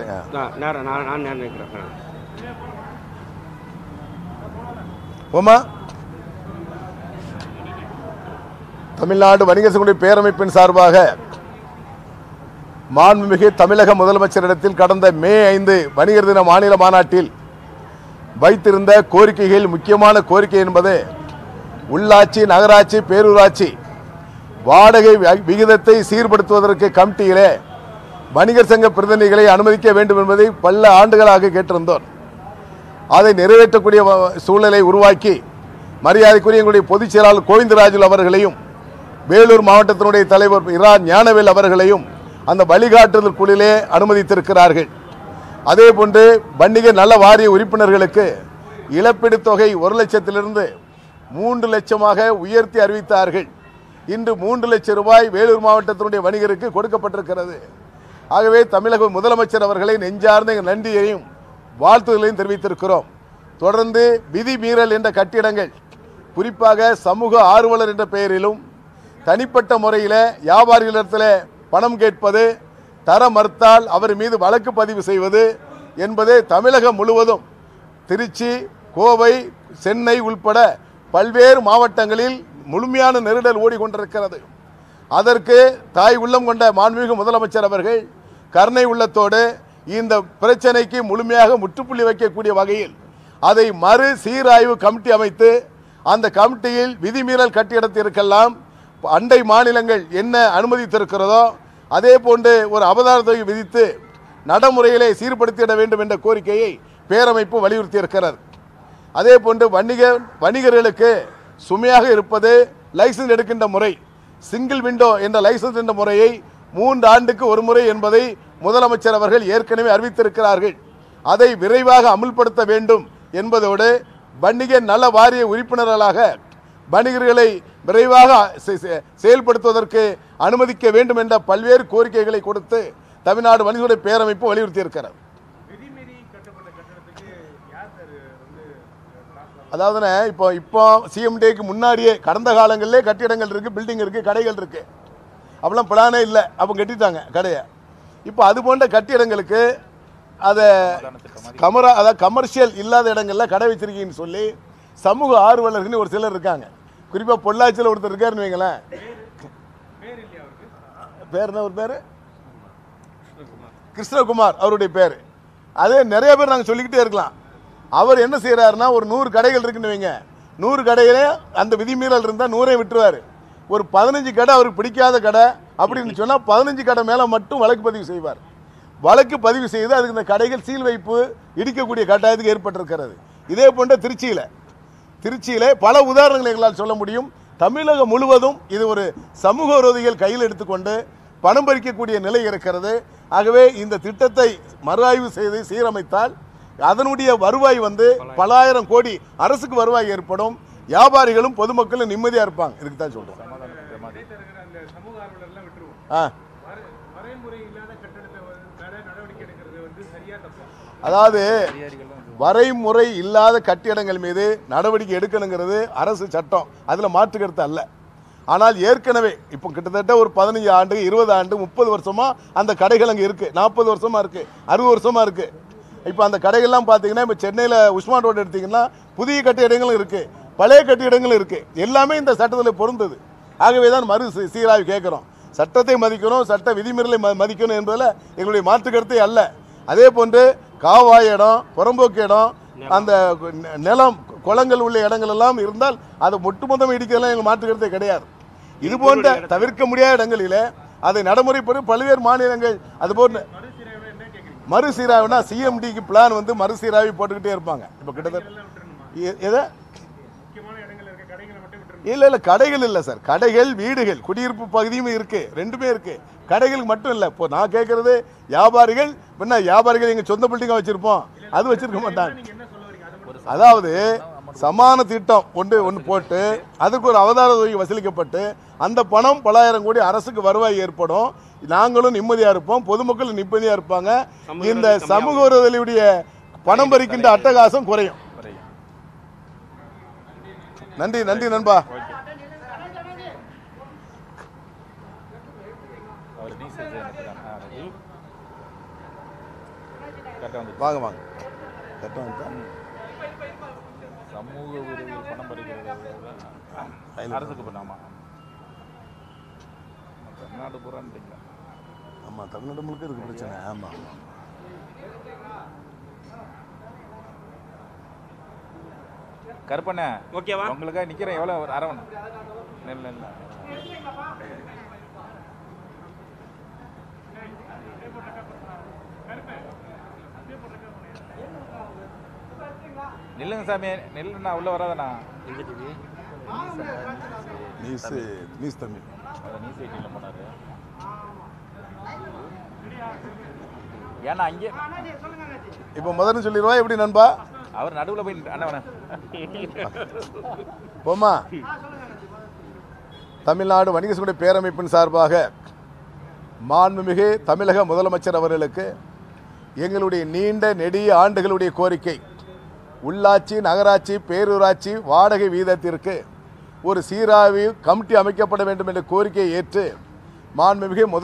ஆ. நான் நேரம் நான் நான் நேரம் நினைக்கிறேன் போமா தமிழ்நாடு வணிக சங்கடைய பேரமைப்பின் சார்பாக மாண்புமிகு தமிழக முதலமைச்சரிடத்தில் கடந்த மே ஐந்து வணிகர் தின மாநில மாநாட்டில் வைத்திருந்த கோரிக்கைகள் முக்கியமான கோரிக்கை என்பது உள்ளாட்சி நகராட்சி பேரூராட்சி வாடகை வி- விகிதத்தை சீர்படுத்துவதற்கு கமிட்டியிலே வணிகர் சங்க பிரதிநிதிகளை அனுமதிக்க வேண்டும் என்பதை பல ஆண்டுகளாக கேட்டிருந்தோம் அதை நிறைவேற்றக்கூடிய வ- சூழலை உருவாக்கி மரியாதைக்குரிய எங்களுடைய பொதுச் செயலாளர் கோவிந்தராஜுல் அவர்களையும் வேலூர் மாவட்டத்தினுடைய தலைவர் இரா ஞானவேல் அவர்களையும் அந்த வழிகாட்டுதல் குழுவிலே அனுமதித்திருக்கிறார்கள் அதே போன்று வணிக நல வாரிய உறுப்பினர்களுக்கு இழப்பீடு தொகை ஒரு லட்சத்திலிருந்து மூன்று லட்சமாக உயர்த்தி அறிவித்தார்கள் இன்று மூன்று லட்சம் ரூபாய் வேலூர் மாவட்டத்தினுடைய வணிகருக்கு கொடுக்கப்பட்டிருக்கிறது ஆகவே தமிழக முதலமைச்சர் அவர்களை நெஞ்சார்ந்த எங்கள் நன்றியையும் வாழ்த்துதலையும் தெரிவித்திருக்கிறோம் தொடர்ந்து விதி மீறல் என்ற கட்டிடங்கள் குறிப்பாக சமூக ஆர்வலர் என்ற பெயரிலும் தனிப்பட்ட முறையில் வியாபாரிகளிடத்தில் பணம் கேட்பது தர மறுத்தால் அவர் மீது வழக்கு பதிவு செய்வது என்பது தமிழகம் முழுவதும் திருச்சி கோவை சென்னை உள்பட பல்வேறு மாவட்டங்களில் முழுமையான நெருடல் ஓடிக்கொண்டிருக்கிறது அதற்கு தாய் உள்ளம் கொண்ட மாண்புமிகு முதலமைச்சர் அவர்கள் கருணை உள்ளத்தோடு இந்த பிரச்சனைக்கு முழுமையாக முற்றுப்புள்ளி வைக்கக்கூடிய வகையில் அதை மறு சீராய்வு கமிட்டி அமைத்து அந்த கமிட்டியில் விதிமீறல் கட்டிடத்திற்கெல்லாம் அண்டை மாநிலங்கள் என்ன அனுமதித்திருக்கிறதோ அதே போன்று ஒரு அபதார தொகை விதித்து நடைமுறையிலே சீர்படுத்திட வேண்டும் என்ற கோரிக்கையை பேரமைப்பு வலியுறுத்தி இருக்கிறது அதே போன்று வணிக வணிகர்களுக்கு சுமையாக இருப்பது லைசன்ஸ் எடுக்கின்ற முறை சிங்கிள் விண்டோ என்ற லைசன்ஸ் என்ற முறையை மூன்று ஆண்டுக்கு ஒரு முறை என்பதை முதலமைச்சர் அவர்கள் ஏற்கனவே அறிவித்திருக்கிறார்கள் அதை விரைவாக அமுல்படுத்த வேண்டும் என்பதோடு வணிக நல வாரிய உறுப்பினர்களாக வணிகர்களை விரைவாக செ- செ- செயல்படுத்துவதற்கு அனுமதிக்க வேண்டும் என்ற பல்வேறு கோரிக்கைகளை கொடுத்து தமிழ்நாடு வணிகர்களுடைய பேரமைப்பு வலியுறுத்தி இருக்கிறது அதாவதுண்ணே இப்போ இப்போ சிஎம்டிக்கு முன்னாடியே கடந்த காலங்களிலே கட்டிடங்கள் இருக்குது பில்டிங் இருக்குது கடைகள் இருக்குது அப்போலாம் பிளானே இல்லை அப்போ கட்டிட்டாங்க கடையை இப்போ அது போன்ற கட்டிடங்களுக்கு அதை கமரா அதாவது கமர்ஷியல் இல்லாத இடங்கள்ல கடை வச்சிருக்கீங்கன்னு சொல்லி சமூக ஆர்வலர்கள்னு ஒரு சிலர் இருக்காங்க குறிப்பாக பொள்ளாச்சியில் ஒருத்தர் இருக்காருன்னு வைங்களேன் பேர் என்ன ஒரு பேர் கிருஷ்ணகுமார் அவருடைய பேர் அதே நிறைய பேர் நாங்கள் சொல்லிக்கிட்டே இருக்கலாம் அவர் என்ன செய்கிறாருன்னா ஒரு நூறு கடைகள் இருக்குன்னு வைங்க நூறு கடையிலே அந்த விதிமீறல் இருந்தால் நூறே விட்டுருவார் ஒரு பதினஞ்சு கடை அவருக்கு பிடிக்காத கடை அப்படின்னு சொன்னால் பதினஞ்சு கடை மேலே மட்டும் வழக்கு பதிவு செய்வார் வழக்கு பதிவு செய்து அதுக்கு இந்த கடைகள் சீல் வைப்பு இடிக்கக்கூடிய கட்டாயத்துக்கு ஏற்பட்டிருக்கிறது இதே போன்ற திருச்சியில் திருச்சியிலே பல உதாரணங்களை எங்களால் சொல்ல முடியும் தமிழகம் முழுவதும் இது ஒரு சமூக விரோதிகள் கையில் எடுத்துக்கொண்டு பணம் பறிக்கக்கூடிய நிலை இருக்கிறது ஆகவே இந்த திட்டத்தை மறுஆய்வு செய்து சீரமைத்தால் அதனுடைய வருவாய் வந்து பலாயிரம் கோடி அரசுக்கு வருவாய் ஏற்படும் வியாபாரிகளும் பொதுமக்களும் நிம்மதியாக இருப்பாங்க இதுக்கு தான் சொல்கிறோம் அந்த சமூக ஆர்வலர்லாம் விட்டுருவோம் ஆ வர- வரைமுறை இல்லாத கட்டடத்தை வந்து மேல நடவடிக்கை எடுக்கிறது வந்து சரியா தப்பா அதாவது வரைமுறை இல்லாத கட்டிடங்கள் மீது நடவடிக்கை எடுக்கணுங்கிறது அரசு சட்டம் அதில் மாற்று கருத்து அல்ல ஆனால் ஏற்கனவே இப்போ கிட்டத்தட்ட ஒரு பதினஞ்சு ஆண்டு இருபது ஆண்டு முப்பது வருஷமா அந்த கடைகள் அங்கே இருக்கு நாற்பது வருஷமா இருக்கு அறுபது வருஷமா இருக்கு இப்போ அந்த கடைகள்லாம் பார்த்தீங்கன்னா இப்போ சென்னையில் உஸ்மான் ரோடு எடுத்தீங்கன்னா புதிய கட்டிடங்களும் இருக்கு பழைய கட்டிடங்களும் இருக்கு எல்லாமே இந்த சட்டத்தில் பொருந்தது ஆகவே தான் மறு சீ- சீராய்வு கேட்குறோம் சட்டத்தை மதிக்கணும் சட்ட விதிமுறைகளை ம- மதிக்கணும் என்பதில் எங்களுடைய மாற்று கருத்தே அல்ல அதே போன்று காவாய் இடம் புறம்போக்கு இடம் அந்த ந- நிலம் குளங்கள் உள்ள இடங்கள் எல்லாம் இருந்தால் அதை ஒட்டுமொத்தம் இடிக்கலாம் எங்கள் மாற்று கருத்தே கிடையாது இது போன்ற தவிர்க்க முடியாத இடங்களிலே அதை நடைமுறைப்படி பல்வேறு மாநிலங்கள் அது போன்ற மறுசீராய்வு என்ன கேக்குறீங்க மறுசீராய்வுனா சிஎம்டிக்கு பிளான் வந்து மறுசீராய்வு போட்டுக்கிட்டே இருப்பாங்க இப்போ கிட்டத்தட்ட எல்லாம் விட்டுறணுமா எ- எதை முக்கியமான இடங்கள்ல இருக்க கடைகளை மட்டும் விட்டுறணும் இல்ல இல்ல கடைகள் இல்ல சார் கடைகள் வீடுகள் குடியிருப்பு பகுதியும் இருக்கு ரெண்டுமே இருக்கு கடைகள் மட்டும் இல்ல இப்போ நான் கேட்கறது வியாபாரிகள் என்ன வியாபாரிகள் எங்க சொந்த பில்டிங்கா வச்சிருப்போம் அது வச்சிருக்க மாட்டாங்க நீங்க என்ன சொல்ல வரீங்க அதை மட்டும் அதாவது சமான திட்டம் ஒன்று ஒன்று போட்டு அதுக்கு ஒரு அவதார தொகை வசூலிக்கப்பட்டு அந்த பணம் பலாயிரம் கோடி அரசுக்கு வருவாய் ஏற்படும் நாங்களும் நிம்மதியா இருப்போம் பொதுமக்கள் நிம்மதியா இருப்பாங்க சமூக இந்த விரோதி சமூக விரோதிகளுடைய பணம் பறிக்கின்ற அட்டகாசம் குறையும் நன்றி நன்றி நண்பா கரெக்டாக வந்து வாங்க வாங்க கரெக்டாக வந்துட்டா சமூக விரோதிகள் பணம் பறிக்கிறது அரசுக்கு பண்ணாமா தமிழ்நாடு பூரான்ட்டீங்களா ஆமாம் தமிழ்நாடு முழுக்க இருக்கு பிரச்சனை ஆமாம் ஆமாம் கருப்பண்ணே ஓகேவா உங்களுக்காக நிக்கிறேன் எவ்வளோ ஒரு அரவண் இல்லை இல்லை நில்லுங்க சாமி நில்லுண்ணா உள்ள வராதண்ணா நியூஸ் நியூஸ் தமிழ் அதை நியூஸ் எயிட்டியில் போனார் ஏன்னா அங்கே இப்போ முதல்ல சொல்லிடுவா எப்படி நண்பா அவர் நடுவில் போய் அண்ணா போமா தமிழ்நாடு வணிக சங்கடைய பேரமைப்பின் சார்பாக மாண்புமிகு தமிழக முதலமைச்சர் அவர்களுக்கு எங்களுடைய நீண்ட நெடிய ஆண்டுகளுடைய கோரிக்கை உள்ளாட்சி நகராட்சி பேரூராட்சி வாடகை வீதத்திற்கு ஒரு சீராய்வு கமிட்டி அமைக்கப்பட வேண்டும் என்ற கோரிக்கையை ஏற்று மாண்புமிகு முதல்